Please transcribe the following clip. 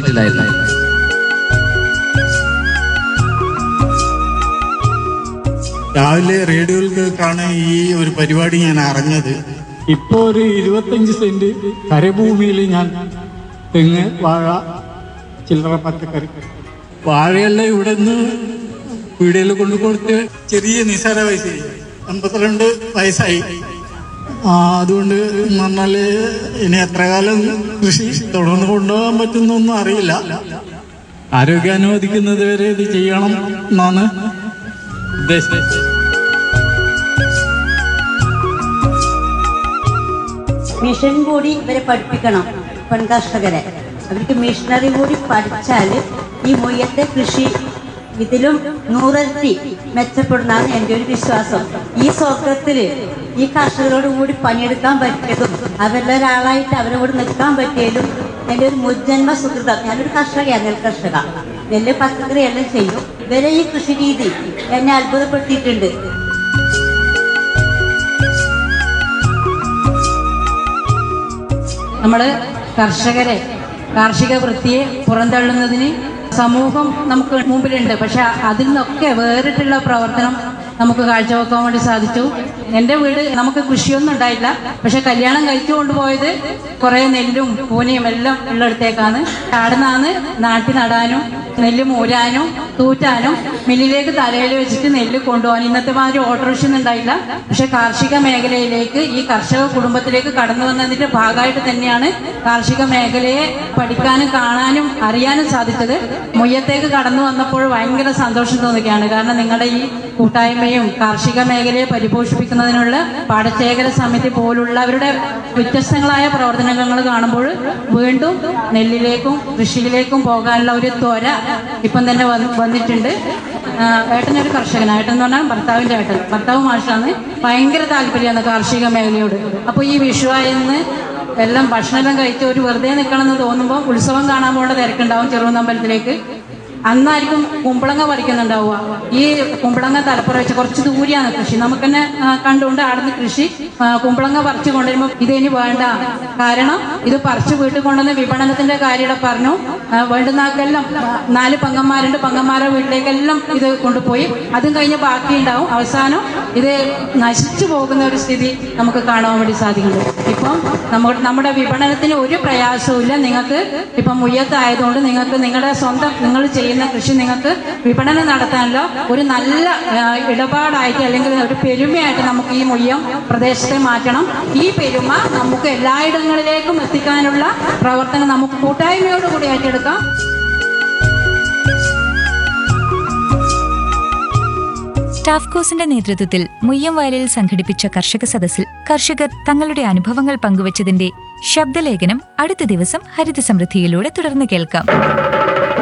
മനസ്സിലായില്ല രാവിലെ റേഡിയോയിൽ കേൾക്കാണ് ഈ ഒരു പരിപാടി ഞാൻ അറിഞ്ഞത് ഇപ്പോ ഒരു ഇരുപത്തഞ്ച് സെന്റ് കരഭൂമിയിൽ ഞാൻ തെങ്ങ് വാഴ ചില്ലറ പച്ചക്കറി വാഴയെല്ലാം ഇവിടെ നിന്ന് വീടുകളിൽ കൊണ്ടു കൊടുത്ത് ചെറിയ നിസാര വയസ്സ് അമ്പത്തിരണ്ട് വയസ്സായി ആ അതുകൊണ്ട് എന്ന് പറഞ്ഞാല് ഇനി എത്ര കാലം കൃഷി തുടർന്ന് കൊണ്ടുപോകാൻ പറ്റുന്നൊന്നും അറിയില്ല ആരോഗ്യം അനുവദിക്കുന്നത് വരെ ഇത് ചെയ്യണം എന്നാണ് ഉദ്ദേശം മിഷൻ കൂടി ഇവരെ പഠിപ്പിക്കണം പെൺകർഷകരെ അവർക്ക് മിഷനറി കൂടി പഠിച്ചാൽ ഈ മുയ്യത്തെ കൃഷി ഇതിലും നൂറരട്ടി മെച്ചപ്പെടുന്നതാണ് എൻ്റെ ഒരു വിശ്വാസം ഈ സ്വർഗത്തിൽ ഈ കർഷകരോട് കൂടി പണിയെടുക്കാൻ പറ്റിയതും അവരുടെ ഒരാളായിട്ട് അവരെ കൂടി നിൽക്കാൻ പറ്റിയതും എൻ്റെ ഒരു മുജ്ജന്മ സുഹൃതം ഞാനൊരു കർഷകയാണ് നെൽ കർഷക നെല്ല് പച്ചക്കറി എല്ലാം ചെയ്യും ഇവരെ ഈ കൃഷി രീതി എന്നെ അത്ഭുതപ്പെടുത്തിയിട്ടുണ്ട് നമ്മൾ കർഷകരെ കാർഷിക വൃത്തിയെ പുറന്തള്ളുന്നതിന് സമൂഹം നമുക്ക് മുമ്പിലുണ്ട് പക്ഷെ അതിൽ നിന്നൊക്കെ വേറിട്ടുള്ള പ്രവർത്തനം നമുക്ക് കാഴ്ചവെക്കാൻ വേണ്ടി സാധിച്ചു എൻ്റെ വീട് നമുക്ക് കൃഷിയൊന്നും ഉണ്ടായില്ല പക്ഷെ കല്യാണം കഴിച്ചു കൊണ്ടുപോയത് കുറേ നെല്ലും പൂനയും എല്ലാം ഉള്ളിടത്തേക്കാണ് അവിടുന്നാണ് നാട്ടിൽ നടാനും നെല്ല് മൂരാനും തൂറ്റാനും മില്ലിലേക്ക് തലയിൽ വെച്ചിട്ട് നെല്ല് കൊണ്ടുപോകാൻ ഇന്നത്തെ മാതിരി ഓട്ടോറിക്ഷ ഒന്നും ഉണ്ടായില്ല പക്ഷെ കാർഷിക മേഖലയിലേക്ക് ഈ കർഷക കുടുംബത്തിലേക്ക് കടന്നു വന്നതിന്റെ ഭാഗമായിട്ട് തന്നെയാണ് കാർഷിക മേഖലയെ പഠിക്കാനും കാണാനും അറിയാനും സാധിച്ചത് മുയ്യത്തേക്ക് കടന്നു വന്നപ്പോൾ ഭയങ്കര സന്തോഷം തോന്നുകയാണ് കാരണം നിങ്ങളുടെ ഈ കൂട്ടായ്മയും കാർഷിക മേഖലയെ പരിപോഷിപ്പിക്കുന്നതിനുള്ള പാടശേഖര സമിതി പോലുള്ളവരുടെ വ്യത്യസ്തങ്ങളായ പ്രവർത്തനങ്ങൾ കാണുമ്പോൾ വീണ്ടും നെല്ലിലേക്കും കൃഷിയിലേക്കും പോകാനുള്ള ഒരു ത്വര ഇപ്പം തന്നെ വന്ന് വന്നിട്ടുണ്ട് ആ, ഏട്ടനൊരു കർഷകനാണ് ഏട്ടൻ എന്ന് പറഞ്ഞാൽ ഭർത്താവിന്റെ ഏട്ടൻ ഭർത്താവ് മാഷാണ് ഭയങ്കര താല്പര്യമാണ് കാർഷിക മേഖലയോട് അപ്പോൾ ഈ വിഷുവായെന്ന് എല്ലാം ഭക്ഷണമെല്ലാം കഴിച്ച് ഒരു വെറുതെ നിൽക്കണം എന്ന് തോന്നുമ്പോൾ ഉത്സവം കാണാൻ പോകേണ്ട തിരക്കുണ്ടാവും ചെറുകുന്നമ്പലത്തിലേക്ക് അന്നായിരിക്കും കുമ്പളങ്ങ പറിക്കുന്നുണ്ടാവുക ഈ കുമ്പളങ്ങ തലപ്പുറ വെച്ച് കുറച്ച് ദൂരെയാണ് കൃഷി നമുക്ക് തന്നെ ആ, കണ്ടുകൊണ്ട് അവിടുന്ന് കൃഷി ആ, കുമ്പളങ്ങ പറിച്ചു കൊണ്ടുവരുമ്പോൾ ഇതിനി വേണ്ട കാരണം ഇത് പറിച്ചു വീട്ടിൽ കൊണ്ടുവന്ന് വിപണനത്തിന്റെ കാര്യം പറഞ്ഞു ആ, വേണ്ടുന്നാക്കെല്ലാം നാല് പങ്കന്മാരുണ്ട് പങ്കന്മാരുടെ വീട്ടിലേക്കെല്ലാം ഇത് കൊണ്ടുപോയി അതും കഴിഞ്ഞ് ബാക്കി ഉണ്ടാവും അവസാനം ഇത് നശിച്ചു പോകുന്ന ഒരു സ്ഥിതി നമുക്ക് കാണാൻ വേണ്ടി സാധിക്കുന്നുണ്ട് ഇപ്പം നമ്മുടെ നമ്മുടെ വിപണനത്തിന് ഒരു പ്രയാസവും ഇല്ല നിങ്ങൾക്ക് ഇപ്പം മുയ്യത്തായതുകൊണ്ട് നിങ്ങൾക്ക് നിങ്ങളുടെ സ്വന്തം നിങ്ങൾ ചെയ്യുന്ന കൃഷി നിങ്ങൾക്ക് വിപണനം നടത്താനല്ലോ ഒരു നല്ല ആ, ഇടപാടായിട്ട് അല്ലെങ്കിൽ ഒരു പെരുമയായിട്ട് നമുക്ക് ഈ മുയ്യം പ്രദേശത്തെ മാറ്റണം ഈ പെരുമ നമുക്ക് എല്ലായിടങ്ങളിലേക്കും എത്തിക്കാനുള്ള പ്രവർത്തനം നമുക്ക് കൂട്ടായ്മയോട് കൂടി ഏറ്റെടുക്കാം സ്റ്റാഫ് കോഴ്സിന്റെ നേതൃത്വത്തിൽ മുയ്യം വയലിൽ സംഘടിപ്പിച്ച കർഷക സദസ്സിൽ കർഷകർ തങ്ങളുടെ അനുഭവങ്ങൾ പങ്കുവച്ചതിന്റെ ശബ്ദലേഖനം അടുത്ത ദിവസം ഹരിത സമൃദ്ധിയിലൂടെ തുടർന്ന് കേൾക്കാം